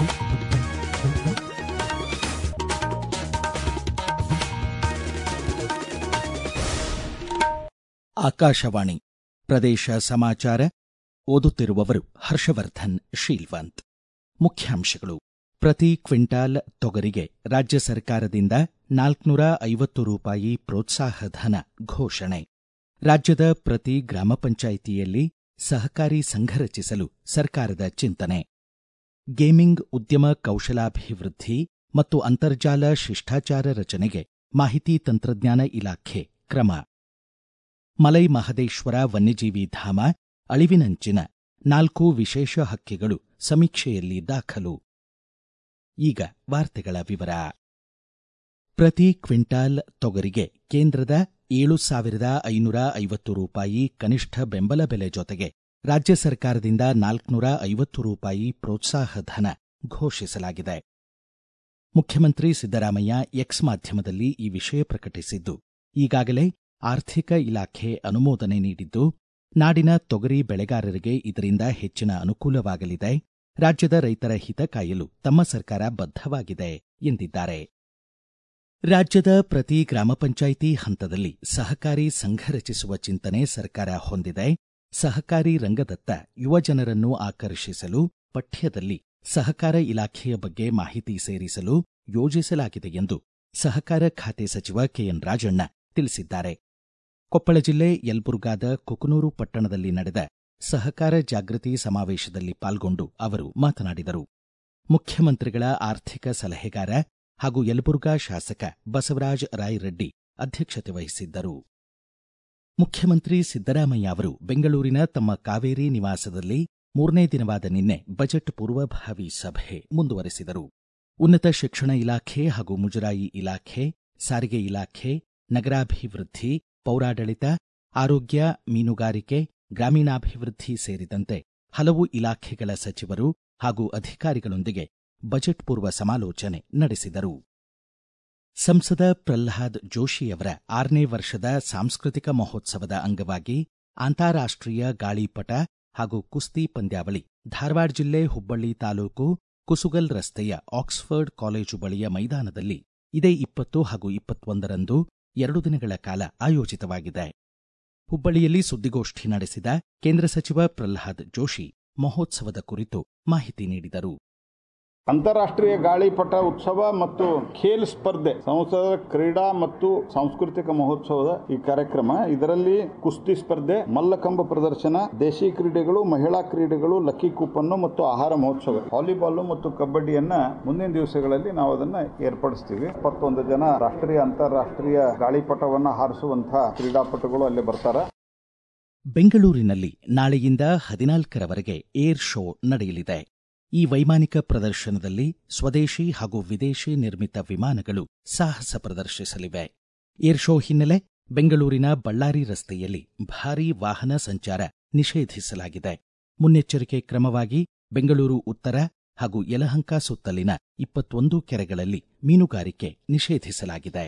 ಆಕಾಶವಾಣಿ ಪ್ರದೇಶ ಸಮಾಚಾರ ಓದುತ್ತಿರುವವರು ಹರ್ಷವರ್ಧನ್ ಶೀಲ್ವಂತ್ ಮುಖ್ಯಾಂಶಗಳು ಪ್ರತಿ ಕ್ವಿಂಟಾಲ್ ತೊಗರಿಗೆ ರಾಜ್ಯ ಸರ್ಕಾರದಿಂದ ನಾಲ್ಕುನೂರ ಐವತ್ತು ರೂಪಾಯಿ ಪ್ರೋತ್ಸಾಹಧನ ಘೋಷಣೆ ರಾಜ್ಯದ ಪ್ರತಿ ಗ್ರಾಮ ಪಂಚಾಯಿತಿಯಲ್ಲಿ ಸಹಕಾರಿ ಸಂಘ ರಚಿಸಲು ಸರ್ಕಾರದ ಚಿಂತನೆ ಗೇಮಿಂಗ್ ಉದ್ಯಮ ಕೌಶಲಾಭಿವೃದ್ಧಿ ಮತ್ತು ಅಂತರ್ಜಾಲ ಶಿಷ್ಟಾಚಾರ ರಚನೆಗೆ ಮಾಹಿತಿ ತಂತ್ರಜ್ಞಾನ ಇಲಾಖೆ ಕ್ರಮ ಮಲೈ ಮಹದೇಶ್ವರ ವನ್ಯಜೀವಿ ಧಾಮ ಅಳಿವಿನಂಚಿನ ನಾಲ್ಕು ವಿಶೇಷ ಹಕ್ಕಿಗಳು ಸಮೀಕ್ಷೆಯಲ್ಲಿ ದಾಖಲು ಈಗ ವಾರ್ತೆಗಳ ವಿವರ ಪ್ರತಿ ಕ್ವಿಂಟಾಲ್ ತೊಗರಿಗೆ ಕೇಂದ್ರದ ಏಳು ಸಾವಿರದ ಐನೂರ ಐವತ್ತು ರೂಪಾಯಿ ಕನಿಷ್ಠ ಬೆಂಬಲ ಬೆಲೆ ಜೊತೆಗೆ ರಾಜ್ಯ ಸರ್ಕಾರದಿಂದ ನಾಲ್ಕುನೂರ ಐವತ್ತು ರೂಪಾಯಿ ಪ್ರೋತ್ಸಾಹಧನ ಘೋಷಿಸಲಾಗಿದೆ ಮುಖ್ಯಮಂತ್ರಿ ಸಿದ್ದರಾಮಯ್ಯ ಎಕ್ಸ್ ಮಾಧ್ಯಮದಲ್ಲಿ ಈ ವಿಷಯ ಪ್ರಕಟಿಸಿದ್ದು ಈಗಾಗಲೇ ಆರ್ಥಿಕ ಇಲಾಖೆ ಅನುಮೋದನೆ ನೀಡಿದ್ದು ನಾಡಿನ ತೊಗರಿ ಬೆಳೆಗಾರರಿಗೆ ಇದರಿಂದ ಹೆಚ್ಚಿನ ಅನುಕೂಲವಾಗಲಿದೆ ರಾಜ್ಯದ ರೈತರ ಹಿತ ಕಾಯಲು ತಮ್ಮ ಸರ್ಕಾರ ಬದ್ಧವಾಗಿದೆ ಎಂದಿದ್ದಾರೆ ರಾಜ್ಯದ ಪ್ರತಿ ಗ್ರಾಮ ಪಂಚಾಯಿತಿ ಹಂತದಲ್ಲಿ ಸಹಕಾರಿ ಸಂಘ ರಚಿಸುವ ಚಿಂತನೆ ಸರ್ಕಾರ ಹೊಂದಿದೆ ಸಹಕಾರಿ ರಂಗದತ್ತ ಯುವಜನರನ್ನು ಆಕರ್ಷಿಸಲು ಪಠ್ಯದಲ್ಲಿ ಸಹಕಾರ ಇಲಾಖೆಯ ಬಗ್ಗೆ ಮಾಹಿತಿ ಸೇರಿಸಲು ಯೋಜಿಸಲಾಗಿದೆ ಎಂದು ಸಹಕಾರ ಖಾತೆ ಸಚಿವ ಕೆಎನ್ ರಾಜಣ್ಣ ತಿಳಿಸಿದ್ದಾರೆ ಕೊಪ್ಪಳ ಜಿಲ್ಲೆ ಯಲಬುರ್ಗಾದ ಕುಕನೂರು ಪಟ್ಟಣದಲ್ಲಿ ನಡೆದ ಸಹಕಾರ ಜಾಗೃತಿ ಸಮಾವೇಶದಲ್ಲಿ ಪಾಲ್ಗೊಂಡು ಅವರು ಮಾತನಾಡಿದರು ಮುಖ್ಯಮಂತ್ರಿಗಳ ಆರ್ಥಿಕ ಸಲಹೆಗಾರ ಹಾಗೂ ಯಲಬುರ್ಗಾ ಶಾಸಕ ಬಸವರಾಜ ರಾಯರೆಡ್ಡಿ ಅಧ್ಯಕ್ಷತೆ ವಹಿಸಿದ್ದರು ಮುಖ್ಯಮಂತ್ರಿ ಸಿದ್ದರಾಮಯ್ಯ ಅವರು ಬೆಂಗಳೂರಿನ ತಮ್ಮ ಕಾವೇರಿ ನಿವಾಸದಲ್ಲಿ ಮೂರನೇ ದಿನವಾದ ನಿನ್ನೆ ಬಜೆಟ್ ಪೂರ್ವಭಾವಿ ಸಭೆ ಮುಂದುವರೆಸಿದರು ಉನ್ನತ ಶಿಕ್ಷಣ ಇಲಾಖೆ ಹಾಗೂ ಮುಜರಾಯಿ ಇಲಾಖೆ ಸಾರಿಗೆ ಇಲಾಖೆ ನಗರಾಭಿವೃದ್ಧಿ ಪೌರಾಡಳಿತ ಆರೋಗ್ಯ ಮೀನುಗಾರಿಕೆ ಗ್ರಾಮೀಣಾಭಿವೃದ್ಧಿ ಸೇರಿದಂತೆ ಹಲವು ಇಲಾಖೆಗಳ ಸಚಿವರು ಹಾಗೂ ಅಧಿಕಾರಿಗಳೊಂದಿಗೆ ಬಜೆಟ್ ಪೂರ್ವ ಸಮಾಲೋಚನೆ ನಡೆಸಿದರು ಸಂಸದ ಪ್ರಲ್ಹಾದ್ ಜೋಶಿಯವರ ಆರನೇ ವರ್ಷದ ಸಾಂಸ್ಕೃತಿಕ ಮಹೋತ್ಸವದ ಅಂಗವಾಗಿ ಅಂತಾರಾಷ್ಟ್ರೀಯ ಗಾಳಿಪಟ ಹಾಗೂ ಕುಸ್ತಿ ಪಂದ್ಯಾವಳಿ ಧಾರವಾಡ ಜಿಲ್ಲೆ ಹುಬ್ಬಳ್ಳಿ ತಾಲೂಕು ಕುಸುಗಲ್ ರಸ್ತೆಯ ಆಕ್ಸ್ಫರ್ಡ್ ಕಾಲೇಜು ಬಳಿಯ ಮೈದಾನದಲ್ಲಿ ಇದೇ ಇಪ್ಪತ್ತು ಹಾಗೂ ಇಪ್ಪತ್ತೊಂದರಂದು ಎರಡು ದಿನಗಳ ಕಾಲ ಆಯೋಜಿತವಾಗಿದೆ ಹುಬ್ಬಳ್ಳಿಯಲ್ಲಿ ಸುದ್ದಿಗೋಷ್ಠಿ ನಡೆಸಿದ ಕೇಂದ್ರ ಸಚಿವ ಪ್ರಲ್ಹಾದ್ ಜೋಶಿ ಮಹೋತ್ಸವದ ಕುರಿತು ಮಾಹಿತಿ ನೀಡಿದರು ಅಂತಾರಾಷ್ಟ್ರೀಯ ಗಾಳಿಪಟ ಉತ್ಸವ ಮತ್ತು ಖೇಲ್ ಸ್ಪರ್ಧೆ ಸಂಸದ ಕ್ರೀಡಾ ಮತ್ತು ಸಾಂಸ್ಕೃತಿಕ ಮಹೋತ್ಸವದ ಈ ಕಾರ್ಯಕ್ರಮ ಇದರಲ್ಲಿ ಕುಸ್ತಿ ಸ್ಪರ್ಧೆ ಮಲ್ಲಕಂಬ ಪ್ರದರ್ಶನ ದೇಶಿ ಕ್ರೀಡೆಗಳು ಮಹಿಳಾ ಕ್ರೀಡೆಗಳು ಲಕ್ಕಿ ಕೂಪನ್ನು ಮತ್ತು ಆಹಾರ ಮಹೋತ್ಸವ ವಾಲಿಬಾಲ್ ಮತ್ತು ಕಬಡ್ಡಿಯನ್ನ ಮುಂದಿನ ದಿವಸಗಳಲ್ಲಿ ನಾವು ಅದನ್ನ ಏರ್ಪಡಿಸ್ತೀವಿ ಇಪ್ಪತ್ತೊಂದು ಜನ ರಾಷ್ಟ್ರೀಯ ಅಂತಾರಾಷ್ಟ್ರೀಯ ಗಾಳಿಪಟವನ್ನ ಹಾರಿಸುವಂತಹ ಕ್ರೀಡಾಪಟುಗಳು ಅಲ್ಲಿ ಬರ್ತಾರೆ ಬೆಂಗಳೂರಿನಲ್ಲಿ ನಾಳೆಯಿಂದ ಹದಿನಾಲ್ಕರವರೆಗೆ ಏರ್ ಶೋ ನಡೆಯಲಿದೆ ಈ ವೈಮಾನಿಕ ಪ್ರದರ್ಶನದಲ್ಲಿ ಸ್ವದೇಶಿ ಹಾಗೂ ವಿದೇಶಿ ನಿರ್ಮಿತ ವಿಮಾನಗಳು ಸಾಹಸ ಪ್ರದರ್ಶಿಸಲಿವೆ ಏರ್ ಶೋ ಹಿನ್ನೆಲೆ ಬೆಂಗಳೂರಿನ ಬಳ್ಳಾರಿ ರಸ್ತೆಯಲ್ಲಿ ಭಾರೀ ವಾಹನ ಸಂಚಾರ ನಿಷೇಧಿಸಲಾಗಿದೆ ಮುನ್ನೆಚ್ಚರಿಕೆ ಕ್ರಮವಾಗಿ ಬೆಂಗಳೂರು ಉತ್ತರ ಹಾಗೂ ಯಲಹಂಕ ಸುತ್ತಲಿನ ಇಪ್ಪತ್ತೊಂದು ಕೆರೆಗಳಲ್ಲಿ ಮೀನುಗಾರಿಕೆ ನಿಷೇಧಿಸಲಾಗಿದೆ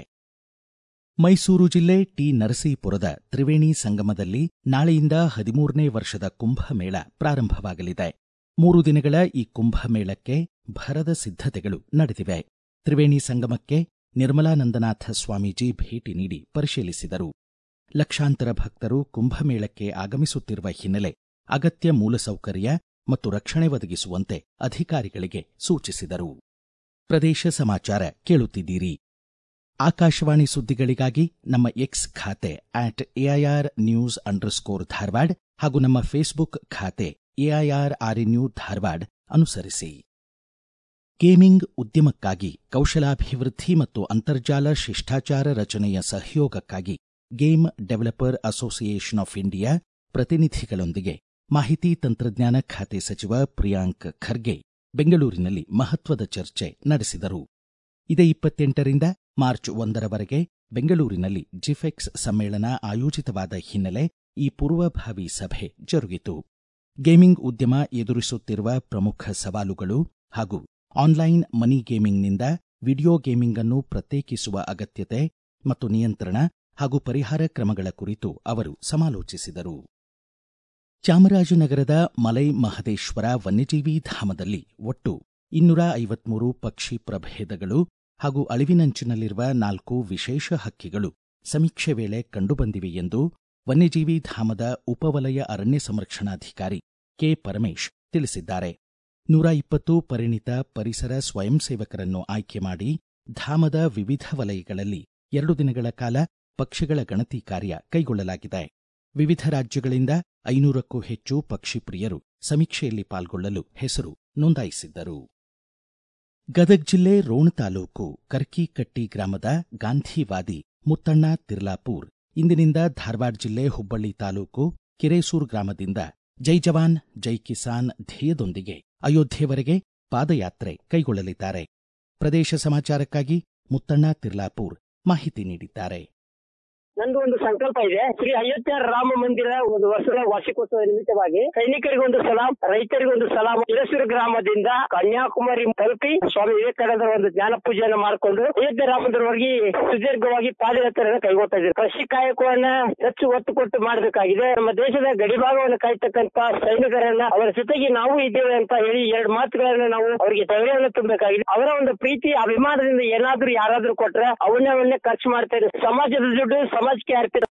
ಮೈಸೂರು ಜಿಲ್ಲೆ ಟಿ ನರಸೀಪುರದ ತ್ರಿವೇಣಿ ಸಂಗಮದಲ್ಲಿ ನಾಳೆಯಿಂದ ಹದಿಮೂರನೇ ವರ್ಷದ ಕುಂಭಮೇಳ ಪ್ರಾರಂಭವಾಗಲಿದೆ ಮೂರು ದಿನಗಳ ಈ ಕುಂಭಮೇಳಕ್ಕೆ ಭರದ ಸಿದ್ಧತೆಗಳು ನಡೆದಿವೆ ತ್ರಿವೇಣಿ ಸಂಗಮಕ್ಕೆ ನಿರ್ಮಲಾನಂದನಾಥ ಸ್ವಾಮೀಜಿ ಭೇಟಿ ನೀಡಿ ಪರಿಶೀಲಿಸಿದರು ಲಕ್ಷಾಂತರ ಭಕ್ತರು ಕುಂಭಮೇಳಕ್ಕೆ ಆಗಮಿಸುತ್ತಿರುವ ಹಿನ್ನೆಲೆ ಅಗತ್ಯ ಮೂಲಸೌಕರ್ಯ ಮತ್ತು ರಕ್ಷಣೆ ಒದಗಿಸುವಂತೆ ಅಧಿಕಾರಿಗಳಿಗೆ ಸೂಚಿಸಿದರು ಪ್ರದೇಶ ಸಮಾಚಾರ ಕೇಳುತ್ತಿದ್ದೀರಿ ಆಕಾಶವಾಣಿ ಸುದ್ದಿಗಳಿಗಾಗಿ ನಮ್ಮ ಎಕ್ಸ್ ಖಾತೆ at AIR news underscore Dharwad ಹಾಗೂ ನಮ್ಮ ಫೇಸ್ಬುಕ್ ಖಾತೆ ಎಐಆರ್ ಆರ್ಎನ್ಯು ಧಾರವಾಡ ಅನುಸರಿಸಿ ಗೇಮಿಂಗ್ ಉದ್ಯಮಕ್ಕಾಗಿ ಕೌಶಲಾಭಿವೃದ್ಧಿ ಮತ್ತು ಅಂತರ್ಜಾಲ ಶಿಷ್ಟಾಚಾರ ರಚನೆಯ ಸಹಯೋಗಕ್ಕಾಗಿ game developer association of India ಪ್ರತಿನಿಧಿಗಳೊಂದಿಗೆ ಮಾಹಿತಿ ತಂತ್ರಜ್ಞಾನ ಖಾತೆ ಸಚಿವ ಪ್ರಿಯಾಂಕ್ ಖರ್ಗೆ ಬೆಂಗಳೂರಿನಲ್ಲಿ ಮಹತ್ವದ ಚರ್ಚೆ ನಡೆಸಿದರು ಇದೇ ಇಪ್ಪತ್ತೆಂಟರಿಂದ ಮಾರ್ಚ್ ಒಂದರವರೆಗೆ ಬೆಂಗಳೂರಿನಲ್ಲಿ ಜಿಫೆಕ್ಸ್ ಸಮ್ಮೇಳನ ಆಯೋಜಿತವಾದ ಹಿನ್ನೆಲೆ ಈ ಪೂರ್ವಭಾವಿ ಸಭೆ ಜರುಗಿತು ಗೇಮಿಂಗ್ ಉದ್ಯಮ ಎದುರಿಸುತ್ತಿರುವ ಪ್ರಮುಖ ಸವಾಲುಗಳು ಹಾಗೂ ಆನ್ಲೈನ್ ಮನಿ ಗೇಮಿಂಗ್ನಿಂದ ವಿಡಿಯೋ ಗೇಮಿಂಗ್ ಅನ್ನು ಪ್ರತ್ಯೇಕಿಸುವ ಅಗತ್ಯತೆ ಮತ್ತು ನಿಯಂತ್ರಣ ಹಾಗೂ ಪರಿಹಾರ ಕ್ರಮಗಳ ಕುರಿತು ಅವರು ಸಮಾಲೋಚಿಸಿದರು ಚಾಮರಾಜನಗರದ ಮಲೈ ಮಹದೇಶ್ವರ ವನ್ಯಜೀವಿ ಧಾಮದಲ್ಲಿ ಒಟ್ಟು ಇನ್ನೂರ ಐವತ್ಮೂರು ಪಕ್ಷಿ ಪ್ರಭೇದಗಳು ಹಾಗೂ ಅಳಿವಿನಂಚಿನಲ್ಲಿರುವ ನಾಲ್ಕು ವಿಶೇಷ ಹಕ್ಕಿಗಳು ಸಮೀಕ್ಷೆ ವೇಳೆ ಕಂಡುಬಂದಿವೆ ಎಂದು ವನ್ಯಜೀವಿ ಧಾಮದ ಉಪವಲಯ ಅರಣ್ಯ ಸಂರಕ್ಷಣಾಧಿಕಾರಿ ಕೆ ಪರಮೇಶ್ ತಿಳಿಸಿದ್ದಾರೆ ನೂರ ಇಪ್ಪತ್ತು ಪರಿಣಿತ ಪರಿಸರ ಸ್ವಯಂ ಸೇವಕರನ್ನು ಆಯ್ಕೆ ಮಾಡಿ ಧಾಮದ ವಿವಿಧ ವಲಯಗಳಲ್ಲಿ ಎರಡು ದಿನಗಳ ಕಾಲ ಪಕ್ಷಿಗಳ ಗಣತಿ ಕಾರ್ಯ ಕೈಗೊಳ್ಳಲಾಗಿದೆ ವಿವಿಧ ರಾಜ್ಯಗಳಿಂದ ಐನೂರಕ್ಕೂ ಹೆಚ್ಚು ಪಕ್ಷಿ ಪ್ರಿಯರು ಸಮೀಕ್ಷೆಯಲ್ಲಿ ಪಾಲ್ಗೊಳ್ಳಲು ಹೆಸರು ನೋಂದಾಯಿಸಿದ್ದರು ಗದಗ್ ಜಿಲ್ಲೆ ರೋಣ ತಾಲೂಕು ಕರ್ಕಿಕಟ್ಟಿ ಗ್ರಾಮದ ಗಾಂಧಿವಾದಿ ಮುತ್ತಣ್ಣ ತಿರ್ಲಾಪೂರ್ ಇಂದಿನಿಂದ ಧಾರವಾಡ ಜಿಲ್ಲೆ ಹುಬ್ಬಳ್ಳಿ ತಾಲೂಕು ಕಿರೇಸೂರು ಗ್ರಾಮದಿಂದ ಜೈ ಜವಾನ್ ಜೈ ಕಿಸಾನ್ ಧ್ಯೇಯದೊಂದಿಗೆ ಅಯೋಧ್ಯೆವರೆಗೆ ಪಾದಯಾತ್ರೆ ಕೈಗೊಳ್ಳಲಿದ್ದಾರೆ ಪ್ರದೇಶ ಸಮಾಚಾರಕ್ಕಾಗಿ ಮುತ್ತಣ್ಣ ತಿರ್ಲಾಪೂರ್ ಮಾಹಿತಿ ನೀಡಿದ್ದಾರೆ ನಂದು ಒಂದು ಸಂಕಲ್ಪ ಇದೆ ಶ್ರೀ ಅಯೋಧ್ಯ ರಾಮ ಮಂದಿರ ಒಂದು ವರ್ಷದ ವಾರ್ಷಿಕೋತ್ಸವ ನಿಮಿತ್ತವಾಗಿ ಸೈನಿಕರಿಗೊಂದು ಸಲಾಂ ರೈತರಿಗೊಂದು ಸಲಾಂ ಇರಸೂರು ಗ್ರಾಮದಿಂದ ಕನ್ಯಾಕುಮಾರಿ ತಲುಪಿ ಸ್ವಾಮಿ ವಿವೇಕಾನಂದರ ಒಂದು ಜ್ಞಾನ ಪೂಜೆಯನ್ನು ಮಾಡಿಕೊಂಡು ಅಯೋಧ್ಯ ರಾಮ ಮಂದಿರವರೆಗೆ ಸುದೀರ್ಘವಾಗಿ ಪಾದಯಾತ್ರೆಯನ್ನು ಕೈಗೊಳ್ತಾ ಇದ್ದಾರೆ ಕೃಷಿ ಕಾಯಕವನ್ನ ಹೆಚ್ಚು ಒತ್ತು ಕೊಟ್ಟು ಮಾಡಬೇಕಾಗಿದೆ ನಮ್ಮ ದೇಶದ ಗಡಿಭಾಗವನ್ನು ಕಾಯ್ತಕ್ಕಂತ ಸೈನಿಕರನ್ನ ಅವರ ಜೊತೆಗೆ ನಾವು ಇದ್ದೇವೆ ಅಂತ ಹೇಳಿ ಎರಡು ಮಾತುಗಳನ್ನ ನಾವು ಅವರಿಗೆ ಧೈರ್ಯವನ್ನು ತುಂಬಬೇಕಾಗಿದೆ ಅವರ ಒಂದು ಪ್ರೀತಿ ಅಭಿಮಾನದಿಂದ ಏನಾದ್ರೂ ಯಾರಾದ್ರೂ ಕೊಟ್ರೆ ಅವನ್ನೇ ಅವನ್ನೇ ಖರ್ಚು ಮಾಡ್ತಾರೆ ಸಮಾಜದ ದುಡ್ಡು ಸಮಾಜಕ್ಕೆ ಅರ್ಪಿತ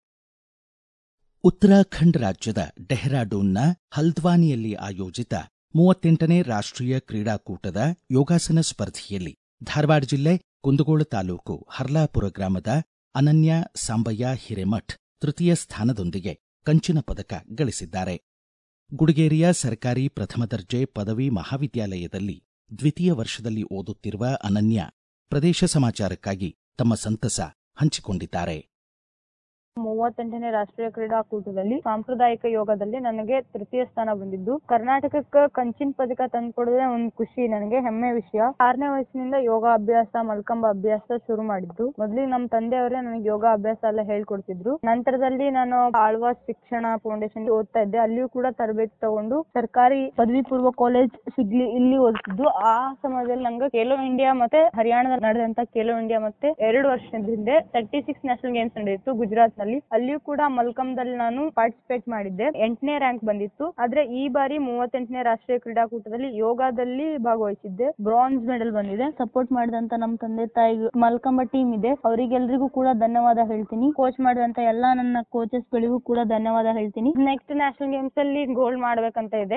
ಉತ್ತರಾಖಂಡ್ ರಾಜ್ಯದ ಡೆಹ್ರಾಡೂನ್ನ ಹಲ್ದ್ವಾನಿಯಲ್ಲಿ ಆಯೋಜಿತ ಮೂವತ್ತೆಂಟನೇ ರಾಷ್ಟ್ರೀಯ ಕ್ರೀಡಾಕೂಟದ ಯೋಗಾಸನ ಸ್ಪರ್ಧೆಯಲ್ಲಿ ಧಾರವಾಡ ಜಿಲ್ಲೆ ಕುಂದಗೋಳ ತಾಲೂಕು ಹರ್ಲಾಪುರ ಗ್ರಾಮದ ಅನನ್ಯ ಸಾಂಬಯ್ಯ ಹಿರೇಮಠ್ ತೃತೀಯ ಸ್ಥಾನದೊಂದಿಗೆ ಕಂಚಿನ ಪದಕ ಗಳಿಸಿದ್ದಾರೆ ಗುಡಿಗೇರಿಯ ಸರ್ಕಾರಿ ಪ್ರಥಮ ದರ್ಜೆ ಪದವಿ ಮಹಾವಿದ್ಯಾಲಯದಲ್ಲಿ ದ್ವಿತೀಯ ವರ್ಷದಲ್ಲಿ ಓದುತ್ತಿರುವ ಅನನ್ಯ ಪ್ರದೇಶ ಸಮಾಚಾರಕ್ಕಾಗಿ ತಮ್ಮ ಸಂತಸ ಹಂಚಿಕೊಂಡಿದ್ದಾರೆ ಮೂವತ್ತೆಂಟನೇ ರಾಷ್ಟ್ರೀಯ ಕ್ರೀಡಾಕೂಟದಲ್ಲಿ ಸಾಂಪ್ರದಾಯಿಕ ಯೋಗದಲ್ಲಿ ನನಗೆ ತೃತೀಯ ಸ್ಥಾನ ಬಂದಿದ್ದು ಕರ್ನಾಟಕಕ್ಕೆ ಕಂಚಿನ ಪದಕ ತಂದ್ಕೊಡೋದೇ ಒಂದು ಖುಷಿ ನನಗೆ ಹೆಮ್ಮೆ ವಿಷಯ ಆರನೇ ವಯಸ್ಸಿನಿಂದ ಯೋಗ ಅಭ್ಯಾಸ ಮಲ್ಕಂಬ ಅಭ್ಯಾಸ ಶುರು ಮಾಡಿದ್ದು ಮೊದ್ಲಿಗೆ ನಮ್ಮ ತಂದೆಯವರೇ ನನಗೆ ಯೋಗ ಅಭ್ಯಾಸ ಎಲ್ಲ ಹೇಳ್ಕೊಡ್ತಿದ್ರು ನಂತರದಲ್ಲಿ ನಾನು ಆಳ್ವಾಸ್ ಶಿಕ್ಷಣ ಫೌಂಡೇಶನ್ ಓದ್ತಾ ಇದ್ದೆ ಅಲ್ಲಿಯೂ ಕೂಡ ತರಬೇತಿ ತಗೊಂಡು ಸರ್ಕಾರಿ ಪದವಿ ಪೂರ್ವ ಕಾಲೇಜ್ ಸಿಗ್ಲಿ ಇಲ್ಲಿ ಓದ್ತಿದ್ದು ಆ ಸಮಯದಲ್ಲಿ ನಂಗೆ ಖೇಲೋ ಇಂಡಿಯಾ ಮತ್ತೆ ಹರಿಯಾಣದಲ್ಲಿ ನಡೆದಂತ ಖೇಲೋ ಇಂಡಿಯಾ ಮತ್ತೆ ಎರಡು ವರ್ಷದ ಹಿಂದೆ ತರ್ಟಿ ಸಿಕ್ಸ್ ನ್ಯಾಷನಲ್ ಗೇಮ್ಸ್ ನಡೆಯಿತು ಗುಜರಾತ್ ನಲ್ಲಿ ಅಲ್ಲಿಯೂ ಕೂಡ ಮಲ್ಕಂದಲ್ಲಿ ನಾನು ಪಾರ್ಟಿಸಿಪೇಟ್ ಮಾಡಿದ್ದೆ ಎಂಟನೇ ರ್ಯಾಂಕ್ ಬಂದಿತ್ತು ಆದ್ರೆ ಈ ಬಾರಿ ಮೂವತ್ತೆಂಟನೇ ರಾಷ್ಟ್ರೀಯ ಕ್ರೀಡಾಕೂಟದಲ್ಲಿ ಯೋಗದಲ್ಲಿ ಭಾಗವಹಿಸಿದ್ದೆ ಬ್ರಾನ್ಸ್ ಮೆಡಲ್ ಬಂದಿದೆ ಸಪೋರ್ಟ್ ಮಾಡಿದಂತ ನಮ್ಮ ತಂದೆ ತಾಯಿ ಮಲ್ಕಂಬ ಟೀಮ್ ಇದೆ ಅವರಿಗೆಲ್ರಿಗೂ ಕೂಡ ಧನ್ಯವಾದ ಹೇಳ್ತೀನಿ ಕೋಚ್ ಮಾಡಿದಂತ ಎಲ್ಲಾ ನನ್ನ ಕೋಚಸ್ ಗಳಿಗೂ ಕೂಡ ಧನ್ಯವಾದ ಹೇಳ್ತೀನಿ ನೆಕ್ಸ್ಟ್ ನ್ಯಾಷನಲ್ ಗೇಮ್ಸ್ ಅಲ್ಲಿ ಗೋಲ್ಡ್ ಮಾಡ್ಬೇಕಂತ ಇದೆ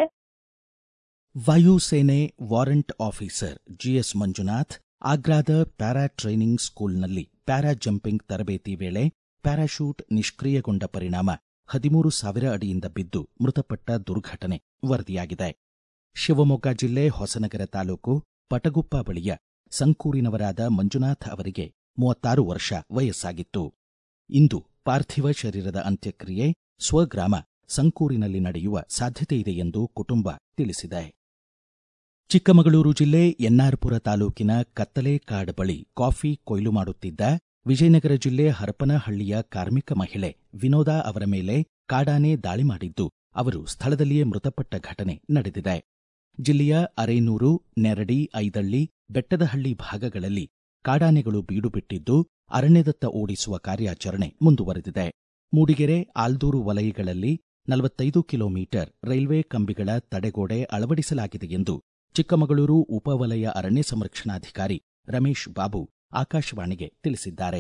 ವಾಯುಸೇನೆ ವಾರಂಟ್ ಆಫೀಸರ್ ಜಿಎಸ್ ಮಂಜುನಾಥ್ ಆಗ್ರಾದ ಪ್ಯಾರಾ ಟ್ರೈನಿಂಗ್ ಸ್ಕೂಲ್ನಲ್ಲಿ ಪ್ಯಾರಾ ಜಂಪಿಂಗ್ ತರಬೇತಿ ವೇಳೆ ಪ್ಯಾರಾಶೂಟ್ ನಿಷ್ಕ್ರಿಯಗೊಂಡ ಪರಿಣಾಮ ಹದಿಮೂರು ಸಾವಿರ ಅಡಿಯಿಂದ ಬಿದ್ದು ಮೃತಪಟ್ಟ ದುರ್ಘಟನೆ ವರದಿಯಾಗಿದೆ ಶಿವಮೊಗ್ಗ ಜಿಲ್ಲೆ ಹೊಸನಗರ ತಾಲೂಕು ಪಟಗುಪ್ಪ ಬಳಿಯ ಸಂಕೂರಿನವರಾದ ಮಂಜುನಾಥ್ ಅವರಿಗೆ ಮೂವತ್ತಾರು ವರ್ಷ ವಯಸ್ಸಾಗಿತ್ತು ಇಂದು ಪಾರ್ಥಿವ ಶರೀರದ ಅಂತ್ಯಕ್ರಿಯೆ ಸ್ವಗ್ರಾಮ ಸಂಕೂರಿನಲ್ಲಿ ನಡೆಯುವ ಸಾಧ್ಯತೆಯಿದೆ ಎಂದು ಕುಟುಂಬ ತಿಳಿಸಿದೆ ಚಿಕ್ಕಮಗಳೂರು ಜಿಲ್ಲೆ ಎನ್ನಾರ್ಪುರ ತಾಲೂಕಿನ ಕತ್ತಲೆ ಕಾಡ್ ಬಳಿ ಕಾಫಿ ಕೊಯ್ಲು ಮಾಡುತ್ತಿದ್ದ ವಿಜಯನಗರ ಜಿಲ್ಲೆ ಹರಪನಹಳ್ಳಿಯ ಕಾರ್ಮಿಕ ಮಹಿಳೆ ವಿನೋದಾ ಅವರ ಮೇಲೆ ಕಾಡಾನೆ ದಾಳಿ ಮಾಡಿದ್ದು ಅವರು ಸ್ಥಳದಲ್ಲಿಯೇ ಮೃತಪಟ್ಟ ಘಟನೆ ನಡೆದಿದೆ ಜಿಲ್ಲೆಯ ಅರೇನೂರು ನೆರಡಿ ಐದಳ್ಳಿ ಬೆಟ್ಟದಹಳ್ಳಿ ಭಾಗಗಳಲ್ಲಿ ಕಾಡಾನೆಗಳು ಬೀಡು ಬಿಟ್ಟಿದ್ದು ಅರಣ್ಯದತ್ತ ಓಡಿಸುವ ಕಾರ್ಯಾಚರಣೆ ಮುಂದುವರೆದಿದೆ ಮೂಡಿಗೆರೆ ಆಲ್ದೂರು ವಲಯಗಳಲ್ಲಿ ನಲವತ್ತೈದು ಕಿಲೋಮೀಟರ್ ರೈಲ್ವೆ ಕಂಬಿಗಳ ತಡೆಗೋಡೆ ಅಳವಡಿಸಲಾಗಿದೆ ಎಂದು ಚಿಕ್ಕಮಗಳೂರು ಉಪವಲಯ ಅರಣ್ಯ ಸಂರಕ್ಷಣಾಧಿಕಾರಿ ರಮೇಶ್ ಬಾಬು ಆಕಾಶವಾಣಿಗೆ ತಿಳಿಸಿದ್ದಾರೆ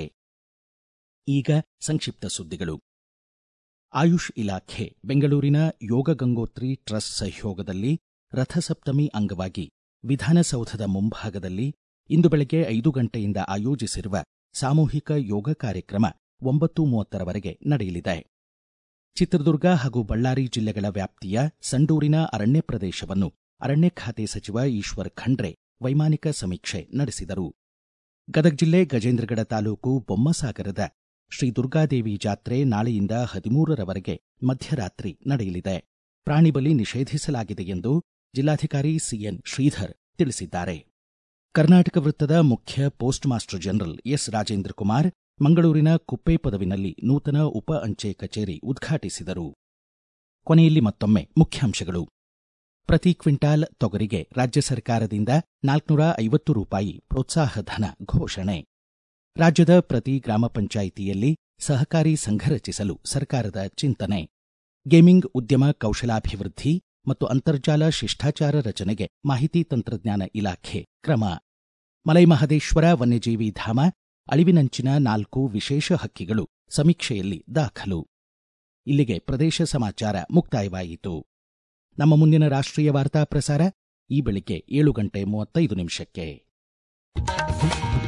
ಈಗ ಸಂಕ್ಷಿಪ್ತ ಸುದ್ದಿಗಳು ಆಯುಷ್ ಇಲಾಖೆ ಬೆಂಗಳೂರಿನ ಯೋಗ ಗಂಗೋತ್ರಿ ಟ್ರಸ್ಟ್ ಸಹಯೋಗದಲ್ಲಿ ರಥಸಪ್ತಮಿ ಅಂಗವಾಗಿ ವಿಧಾನಸೌಧದ ಮುಂಭಾಗದಲ್ಲಿ ಇಂದು ಬೆಳಗ್ಗೆ ಐದು ಗಂಟೆಯಿಂದ ಆಯೋಜಿಸಿರುವ ಸಾಮೂಹಿಕ ಯೋಗ ಕಾರ್ಯಕ್ರಮ ಒಂಬತ್ತು ಮೂವತ್ತರವರೆಗೆ ನಡೆಯಲಿದೆ ಚಿತ್ರದುರ್ಗ ಹಾಗೂ ಬಳ್ಳಾರಿ ಜಿಲ್ಲೆಗಳ ವ್ಯಾಪ್ತಿಯ ಸಂಡೂರಿನ ಅರಣ್ಯ ಪ್ರದೇಶವನ್ನು ಅರಣ್ಯ ಖಾತೆ ಸಚಿವ ಈಶ್ವರ್ ಖಂಡ್ರೆ ವೈಮಾನಿಕ ಸಮೀಕ್ಷೆ ನಡೆಸಿದರು ಗದಗ ಜಿಲ್ಲೆ ಗಜೇಂದ್ರಗಡ ತಾಲೂಕು ಬೊಮ್ಮಸಾಗರದ ಶ್ರೀ ದುರ್ಗಾದೇವಿ ಜಾತ್ರೆ ನಾಳೆಯಿಂದ ಹದಿಮೂರರವರೆಗೆ ಮಧ್ಯರಾತ್ರಿ ನಡೆಯಲಿದೆ ಪ್ರಾಣಿ ಬಲಿ ನಿಷೇಧಿಸಲಾಗಿದೆ ಎಂದು ಜಿಲ್ಲಾಧಿಕಾರಿ ಸಿಎನ್ ಶ್ರೀಧರ್ ತಿಳಿಸಿದ್ದಾರೆ ಕರ್ನಾಟಕ ವೃತ್ತದ ಮುಖ್ಯ postmaster general S Rajendra Kumar ಮಂಗಳೂರಿನ ಕುಪ್ಪೆ ಪದವಿನಲ್ಲಿ ನೂತನ ಉಪ ಅಂಚೆ ಕಚೇರಿ ಉದ್ಘಾಟಿಸಿದರು ಕೊನೆಯಲ್ಲಿ ಮತ್ತೊಮ್ಮೆ ಮುಖ್ಯಾಂಶಗಳು ಪ್ರತಿ ಕ್ವಿಂಟಾಲ್ ತೊಗರಿಗೆ ರಾಜ್ಯ ಸರ್ಕಾರದಿಂದ ನಾಲ್ಕುನೂರ ಐವತ್ತು ರೂಪಾಯಿ ಪ್ರೋತ್ಸಾಹಧನ ಘೋಷಣೆ ರಾಜ್ಯದ ಪ್ರತಿ ಗ್ರಾಮ ಪಂಚಾಯಿತಿಯಲ್ಲಿ ಸಹಕಾರಿ ಸಂಘ ರಚಿಸಲು ಸರ್ಕಾರದ ಚಿಂತನೆ ಗೇಮಿಂಗ್ ಉದ್ಯಮ ಕೌಶಲಾಭಿವೃದ್ಧಿ ಮತ್ತು ಅಂತರ್ಜಾಲ ಶಿಷ್ಟಾಚಾರ ರಚನೆಗೆ ಮಾಹಿತಿ ತಂತ್ರಜ್ಞಾನ ಇಲಾಖೆ ಕ್ರಮ ಮಲೈಮಹದೇಶ್ವರ ವನ್ಯಜೀವಿ ಧಾಮ ಅಳಿವಿನಂಚಿನ ನಾಲ್ಕು ವಿಶೇಷ ಹಕ್ಕಿಗಳು ಸಮೀಕ್ಷೆಯಲ್ಲಿ ದಾಖಲು ಇಲ್ಲಿಗೆ ಪ್ರದೇಶ ಸಮಾಚಾರ ಮುಕ್ತಾಯವಾಯಿತು ನಮ್ಮ ಮುಂದಿನ ರಾಷ್ಟ್ರೀಯ ವಾರ್ತಾ ಪ್ರಸಾರ ಈ ಬೆಳಿಗ್ಗೆ ಏಳು ಗಂಟೆ ಮೂವತ್ತೈದು ನಿಮಿಷಕ್ಕೆ